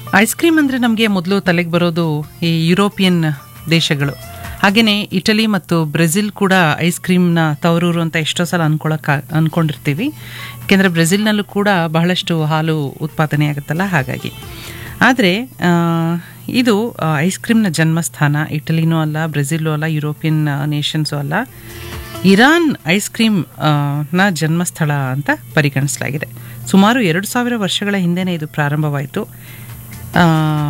ice cream ಅಂದರೆ ನಮಗೆ ಮೊದಲು ತಲೆಗೆ ಬರೋದು ಈ ಯುರೋಪಿಯನ್ ದೇಶಗಳು ಹಾಗೆಯೇ ಇಟಲಿ ಮತ್ತು ಬ್ರೆಜಿಲ್ ಕೂಡ ಐಸ್ ಕ್ರೀಮ್ನ ತವರೂರು ಅಂತ ಎಷ್ಟೋ ಸಲ ಅನ್ಕೊಳಕ್ಕೆ ಅಂದ್ಕೊಂಡಿರ್ತೀವಿ ಯಾಕೆಂದರೆ ಬ್ರೆಜಿಲ್ನಲ್ಲೂ ಕೂಡ ಬಹಳಷ್ಟು ಹಾಲು ಉತ್ಪಾದನೆ ಆಗುತ್ತಲ್ಲ ಹಾಗಾಗಿ ಆದರೆ ಇದು ಐಸ್ ಕ್ರೀಮ್ನ ಜನ್ಮಸ್ಥಾನ ಇಟಲಿನೂ ಅಲ್ಲ ಬ್ರೆಜಿಲು ಅಲ್ಲ ಯುರೋಪಿಯನ್ ನೇಷನ್ಸು ಅಲ್ಲ ಇರಾನ್ ಐಸ್ ಕ್ರೀಮ್ ಆ, ನ ಜನ್ಮಸ್ಥಳ ಅಂತ ಪರಿಗಣಿಸಲಾಗಿದೆ ಸುಮಾರು ಎರಡು ಸಾವಿರ ವರ್ಷಗಳ ಹಿಂದೆನೇ ಇದು ಪ್ರಾರಂಭವಾಯಿತು ಆ,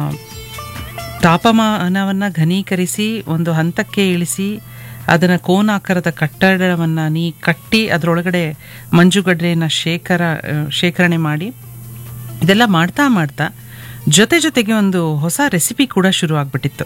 ತಾಪಮಾನವನ್ನು ಘನೀಕರಿಸಿ ಒಂದು ಹಂತಕ್ಕೆ ಇಳಿಸಿ ಅದನ್ನು ಕೋನಾಕಾರದ ಕಟ್ಟಡವನ್ನು ನೀ ಕಟ್ಟಿ ಅದರೊಳಗಡೆ ಮಂಜುಗಡ್ಡೆಯನ್ನು ಶೇಖರ ಆ, ಶೇಖರಣೆ ಮಾಡಿ ಇದೆಲ್ಲ ಮಾಡ್ತಾ ಮಾಡ್ತಾ ಜೊತೆ ಜೊತೆಗೆ ಒಂದು ಹೊಸ ರೆಸಿಪಿ ಕೂಡ ಶುರು ಆಗ್ಬಿಟ್ಟಿತ್ತು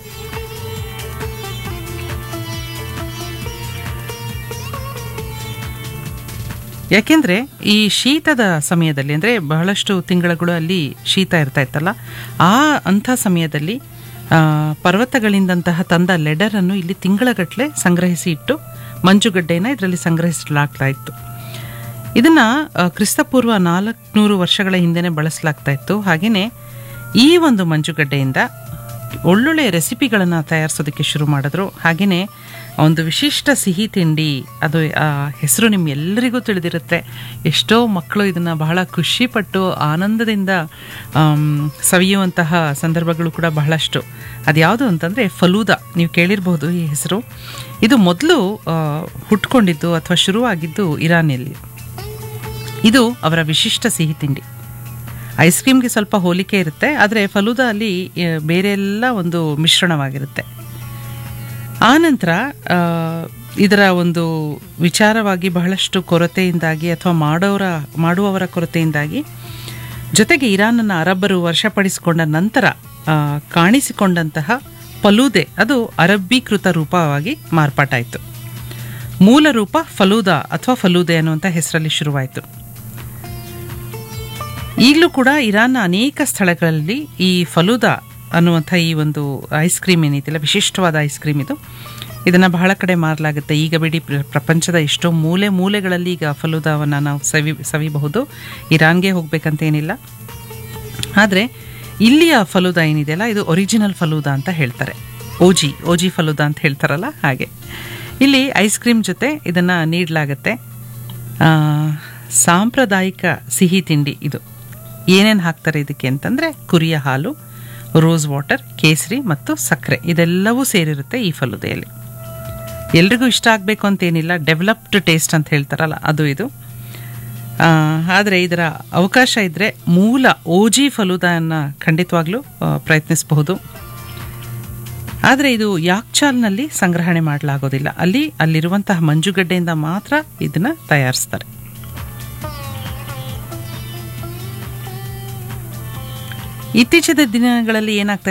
ಯಾಕೆಂದ್ರೆ ಈ ಶೀತದ ಸಮಯದಲ್ಲಿ ಅಂದರೆ ಬಹಳಷ್ಟು ತಿಂಗಳುಗಳು ಅಲ್ಲಿ ಶೀತ ಇರ್ತಾ ಇತ್ತಲ್ಲ ಆ ಅಂಥ ಸಮಯದಲ್ಲಿ ಆ, ಪರ್ವತಗಳಿಂದಂತಹ ತಂದ ಲೆಡರನ್ನು ಇಲ್ಲಿ ತಿಂಗಳಗಟ್ಟಲೆ ಸಂಗ್ರಹಿಸಿ ಇಟ್ಟು ಮಂಜುಗಡ್ಡೆಯನ್ನು ಇದರಲ್ಲಿ ಸಂಗ್ರಹಿಸಲಾಗ್ತಾ ಇತ್ತು ಇದನ್ನ ಆ, ಕ್ರಿಸ್ತಪೂರ್ವ ನಾಲ್ಕುನೂರು ವರ್ಷಗಳ ಹಿಂದೆನೆ ಬಳಸಲಾಗ್ತಾ ಇತ್ತು ಹಾಗೆಯೇ ಈ ಒಂದು ಮಂಜುಗಡ್ಡೆಯಿಂದ ಒಳ್ಳೊಳ್ಳೆ ರೆಸಿಪಿಗಳನ್ನು ತಯಾರಿಸೋದಕ್ಕೆ ಶುರು ಮಾಡಿದ್ರು ಹಾಗೆಯೇ ಒಂದು ವಿಶಿಷ್ಟ ಸಿಹಿ ತಿಂಡಿ ಅದು ಆ ಹೆಸರು ನಿಮ್ಗೆಲ್ಲರಿಗೂ ತಿಳಿದಿರುತ್ತೆ ಎಷ್ಟೋ ಮಕ್ಕಳು ಇದನ್ನು ಬಹಳ ಖುಷಿಪಟ್ಟು ಆನಂದದಿಂದ ಆಮ್, ಸವಿಯುವಂತಹ ಸಂದರ್ಭಗಳು ಕೂಡ ಬಹಳಷ್ಟು ಅದ್ಯಾವುದು ಅಂತಂದರೆ ಫಲೂದಾ ನೀವು ಕೇಳಿರ್ಬೋದು ಈ ಹೆಸರು ಇದು ಮೊದಲು ಆ, ಹುಟ್ಕೊಂಡಿದ್ದು ಅಥವಾ ಶುರುವಾಗಿದ್ದು ಇರಾನಲ್ಲಿ ಇದು ಅವರ ವಿಶಿಷ್ಟ ಸಿಹಿ ತಿಂಡಿ ಐಸ್ ಕ್ರೀಮ್ಗೆ ಸ್ವಲ್ಪ ಹೋಲಿಕೆ ಇರುತ್ತೆ ಆದರೆ ಫಲೂದಾ ಅಲ್ಲಿ ಆ, ಬೇರೆ ಎಲ್ಲ ಒಂದು ಮಿಶ್ರಣವಾಗಿರುತ್ತೆ ಆನಂತರ ಆ, ಇದರ ಒಂದು ವಿಚಾರವಾಗಿ ಬಹಳಷ್ಟು ಕೊರತೆಯಿಂದಾಗಿ ಅಥವಾ ಮಾಡೋರ ಮಾಡುವವರ ಕೊರತೆಯಿಂದಾಗಿ ಜೊತೆಗೆ ಇರಾನನ್ನು ಅರಬ್ಬರು ವಶಪಡಿಸಿಕೊಂಡ ನಂತರ ಆ, ಕಾಣಿಸಿಕೊಂಡಂತಹ ಫಲೂದೆ ಅದು ಅರಬ್ಬೀಕೃತ ರೂಪವಾಗಿ ಮಾರ್ಪಾಟಾಯಿತು ಮೂಲ ರೂಪ ಫಲೂದಾ ಅಥವಾ ಫಲೂದೆ ಅನ್ನುವಂಥ ಹೆಸರಲ್ಲಿ ಶುರುವಾಯಿತು ಈಗಲೂ ಕೂಡ ಇರಾನ್ನ ಅನೇಕ ಸ್ಥಳಗಳಲ್ಲಿ ಈ ಫಲೂದಾ ಅನ್ನುವಂಥ ಈ ಒಂದು ಐಸ್ ಕ್ರೀಮ್ ಏನೈತಿಲ್ಲ ವಿಶಿಷ್ಟವಾದ ಐಸ್ ಕ್ರೀಮ್ ಇದು ಇದನ್ನು ಬಹಳ ಕಡೆ ಮಾರಲಾಗುತ್ತೆ ಈಗ ಬಿಡಿ ಪ್ರ- ಪ್ರಪಂಚದ ಎಷ್ಟೋ ಮೂಲೆ ಮೂಲೆಗಳಲ್ಲಿ ಈಗ ಫಲೂದಾವನ್ನು ನಾವು ಸವಿ ಸವಿಬಹುದು ಇರಾನ್ಗೆ ಹೋಗ್ಬೇಕಂತ ಏನಿಲ್ಲ ಆದರೆ ಇಲ್ಲಿಯ ಫಲೂದಾ ಏನಿದೆಯಲ್ಲ ಇದು ಒರಿಜಿನಲ್ ಫಲೂದಾ ಅಂತ ಹೇಳ್ತಾರೆ ಓಜಿ ಓಜಿ ಫಲೂದಾ ಅಂತ ಹೇಳ್ತಾರಲ್ಲ ಹಾಗೆ ಇಲ್ಲಿ ಐಸ್ ಕ್ರೀಮ್ ಜೊತೆ ಇದನ್ನು ನೀಡಲಾಗತ್ತೆ ಆ, ಸಾಂಪ್ರದಾಯಿಕ ಸಿಹಿ ತಿಂಡಿ ಇದು ಏನೇನು ಹಾಕ್ತಾರೆ ಇದಕ್ಕೆ ಅಂತಂದರೆ ಕುರಿಯ ಹಾಲು ರೋಸ್ ವಾಟರ್ ಕೇಸರಿ ಮತ್ತು ಸಕ್ಕರೆ ಇದೆಲ್ಲವೂ ಸೇರಿರುತ್ತೆ ಈ ಫಲುದೆಯಲ್ಲಿ ಎಲ್ರಿಗೂ ಇಷ್ಟ ಆಗಬೇಕು ಅಂತೇನಿಲ್ಲ ಡೆವಲಪ್ಡ್ ಟೇಸ್ಟ್ ಅಂತ ಹೇಳ್ತಾರಲ್ಲ ಅದು ಇದು ಆದರೆ ಇದರ ಅವಕಾಶ ಇದ್ದರೆ ಮೂಲ ಓಜಿ ಫಲೂದಾನ ಖಂಡಿತವಾಗ್ಲೂ ಆ, ಪ್ರಯತ್ನಿಸಬಹುದು ಆದರೆ ಇದು ಯಾಕ್ಚಾಲ್ನಲ್ಲಿ ಸಂಗ್ರಹಣೆ ಮಾಡಲಾಗೋದಿಲ್ಲ ಅಲ್ಲಿ ಅಲ್ಲಿರುವಂತಹ ಮಂಜುಗಡ್ಡೆಯಿಂದ ಮಾತ್ರ ಇದನ್ನು ತಯಾರಿಸ್ತಾರೆ ಇತ್ತೀಚಿನ ದಿನಗಳಲ್ಲಿ ಏನಾಗ್ತಾ